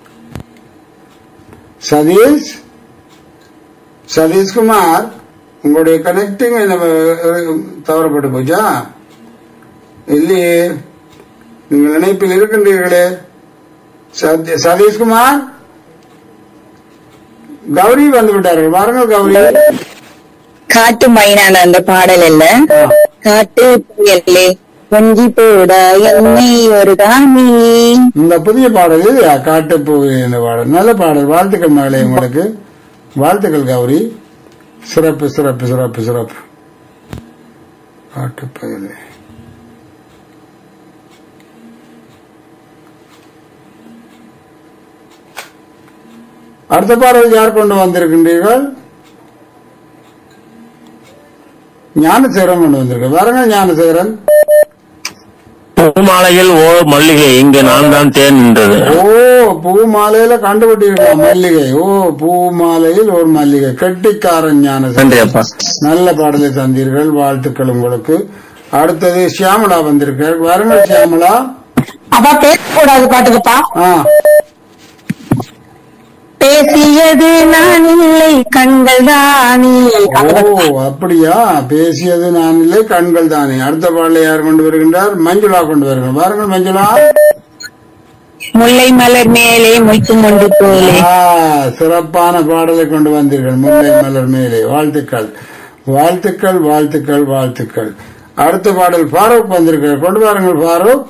சதீஷ் சதீஷ்குமார் உங்களுடைய கனெக்டிங் தவறப்பட்டு போச்சா இல்லையே நீங்கள் இணைப்பில் இருக்கின்றீர்களே சதி- சதீஷ்குமார் கௌரி வந்து விட்டார்கள் வாருங்கள் கௌரி காட்டு மைனான அந்த பாடல் இல்ல காட்டு புயலே கொஞ்சி போடா என்னை ஒரு தானி இந்த புதிய பாடல் இது காட்டுப்பூ என்ற பாடல் நல்ல பாடல் வாழ்த்துக்கள் மகளே உங்களுக்கு வாழ்த்துக்கள் கௌரி சிறப்பு சிறப்பு சிறப்பு சிறப்பு காட்டுப்பயிலே அடுத்த பாடல் யார் கொண்டு வந்திருக்கின்றீர்கள் ஞானசேகரன் கொண்டு வந்திருக்க வரங்க ஞானசேகரன் பூமாலையில் ஓர் மல்லிகை இங்கு நான் தான் தேன் நின்றது ஓ பூ மாலையில கண்டுபிட்டிருக்கலாம் மல்லிகை ஓ பூ மாலையில் ஒரு மல்லிகை கெட்டிக்காரன் ஞான நன்றி அப்பா நல்ல பாடலை தந்தீர்கள் வாழ்த்துக்கள் உங்களுக்கு அடுத்தது சியாமலா வந்திருக்கார் வருங்க சியாமலா அப்பா பேசக்கூடாது பாட்டுக்குப்பா ஆ பேசியது நான் இல்லை கண்கள் தானே ஓ அப்படியா பேசியது நான் இல்லை கண்கள் தானே அடுத்த பாடலை யார் கொண்டு வருகின்றார் மஞ்சுளா கொண்டு வருகிறார் வாருங்கள் மஞ்சுளா முல்லை மலர் மேலே மொய்க்கும் ஒன்று போலே ஆ, சிறப்பான பாடலை கொண்டு வந்தீர்கள் முல்லை மலர் மேலே வாழ்த்துக்கள் வாழ்த்துக்கள் வாழ்த்துக்கள் வாழ்த்துக்கள் அடுத்த பாடல் ஃபாரூக் வந்திருக்கிறார் கொண்டு வாருங்கள் ஃபாரூக்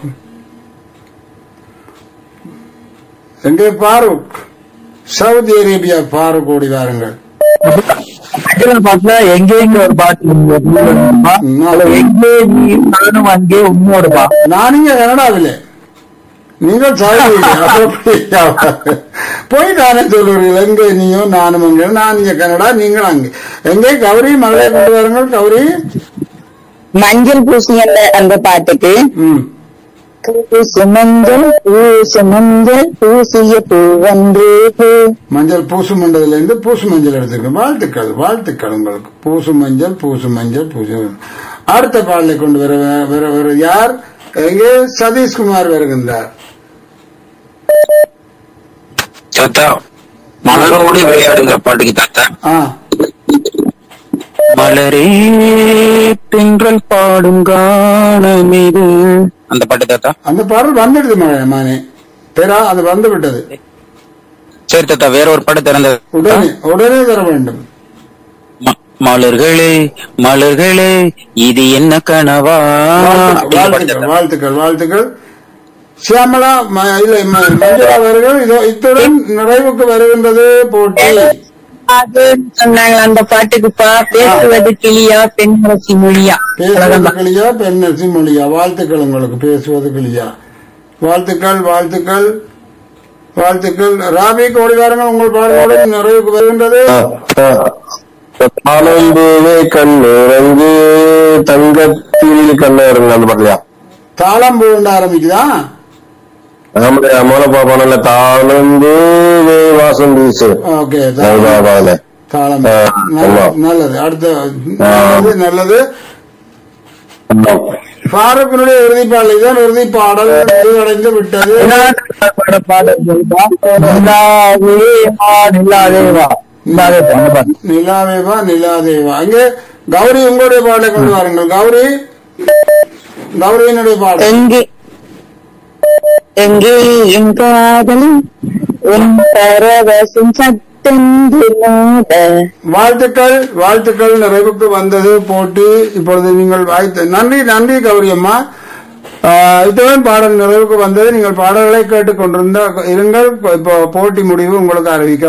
எங்கே ஃபாரூக் சவுதி அரேபியா ஃபாரூக் ஓடி வாருங்கள் அகிலன் பாட்டுல எங்கே இங்க ஒரு பாட்டு வருதுப்பா. அதுல எங்கே நீ நானும் அங்கே உன்னோடுப்பா நான் இங்க கனடாவிலே நீங்கள் சவுதி போய் தானே சொல்லுவீர்கள் எங்கே நீயும் நானும் அங்கே நான் இங்க கனடா நீங்கள் அங்கே எங்கே கௌரி மகளை கொண்டு வாருங்கள் கௌரி மஞ்சள் பூசி அந்த அந்த பாட்டுக்கு ம் பூசு மஞ்சள் பூசு மஞ்சள் பூசிய பூவன்று பூ மஞ்சள் பூசு மண்டல இருந்து பூசு மஞ்சள் எடுத்துக்க வாழ்த்துக்கள் வாழ்த்துக்கள் உங்களுக்கு பூசு மஞ்சள் பூசு மஞ்சள் பூசு அடுத்த பாடலை கொண்டு வர வர வர யார் எங்கே சதீஷ்குமார் வருகின்றார் தாத்தா மலரோடு விளையாடுங்க பாட்டுக்கு தாத்தா ஆ மலரே தென்றல் பாடும் காணமிது அந்த பாட்டு தாத்தா அந்த பாடல் வந்துடுது மகனே மானே பெறா அது வந்து விட்டது சரி தாத்தா வேற ஒரு பாட்டு திறந்த உடனே உடனே தர வேண்டும் மலர்களே மலர்களே இது என்ன கனவா வாழ்த்துக்கள், இந்த பாட்டு வாழ்த்துக்கள் தாத்தா. வாழ்த்துக்கள் வாழ்த்துக்கள் சியாமலா ம- இல்ல ம- மஞ்சுளா அவர்கள் இதோ இத்துடன் நிறைவுக்கு வருகின்றது போட்டி அது சொன்னாங்க அந்த பாட்டுக்குப்பா பேசுவது கிளியா பெண் ரசி மொழியா பேசுவது கிளியா பெண்ணரசி மொழியா வாழ்த்துக்கள் உங்களுக்கு பேசுவது கிளியா வாழ்த்துக்கள் வாழ்த்துக்கள் வாழ்த்துக்கள் ராபி கோடிகாரங்கள் உங்கள் பாடலோடு நிறைவுக்கு வருகின்றது தாளம்பூவே கண்ணுறங்கு தங்கத்தில் கண்ணுறங்கு அந்த பாட்டிலையா தாளம் போண்டு ஆரம்பிக்குதா ஆமாம் அம்மாவை பாப்பானல்ல தாளம்பூவே வாசம் வீசு ஓகே அதுதான் பாடல தாளம் ஆ, நல்லது, ஆமா. நல்லது அடுத்த நல்லது நல்லது ஃபாரூக்கினுடைய இறுதி பாடலை தான் இறுதி பாடல் நிறைவடைந்து விட்டது பாடல் சொல்லுப்பா. நிலாவே வா, நிலாவே வா. நிலாவே வா, அந்த பாட்டு. நிலாவேவா நிலாதேவா அங்கே கௌரி உங்களுடைய பாடலை கொண்டு வாருங்கள் கௌரி கௌரியினுடைய பாடல் எங்கே எங்கே என் காதலி உன் பரவசம் சத்தென்று மோத வாழ்த்துக்கள் வாழ்த்துக்கள் நிறைவுக்கு வந்தது போட்டி இப்பொழுது நீங்கள் வாய்த்த நன்றி நன்றி கௌரியம்மா ஆஹ் இத்துடன் பாடல் நிறைவுக்கு வந்தது நீங்கள் பாடல்களை கேட்டுக்கொண்டிருந்த இருங்கள் இப்போ போட்டி முடிவு உங்களுக்கு அறிவிக்க